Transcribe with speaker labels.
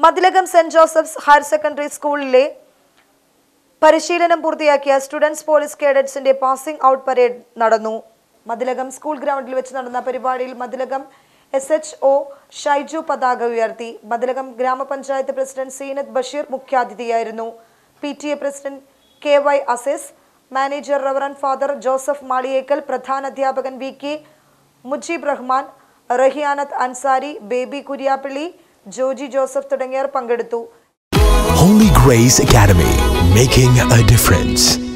Speaker 1: Mathilakam saint Joseph's higher secondary സ്കൂളിലെ പരിശീലനം പൂർത്തിയാക്കിയ സ്റ്റുഡൻസ് പോലീസ് കേഡറ്റ്സിന്റെ പാസിംഗ് ഔട്ട് പരേഡ് നടന്നു മതിലകം സ്കൂൾ ഗ്രൗണ്ടിൽ വെച്ച് നടന്ന പരിപാടിയിൽ Mathilakam S H O Shaiju പതാക ഉയർത്തി മതിലകം ഗ്രാമപഞ്ചായത്ത് പ്രസിഡന്റ് സീനത്ത് ബഷീർ മുഖ്യാതിഥിയായിരുന്നു P T A president K Y Aziz manager reverend father Joseph Maliyekkal പ്രധാന അധ്യാപകൻ V K Mujeeb Rahman Rahiyanath Ansari Baby Kuriappally Joji Joseph തുടങ്ങിയവർ പങ്കെടുത്തു
Speaker 2: Holy Grace Academy, making a difference.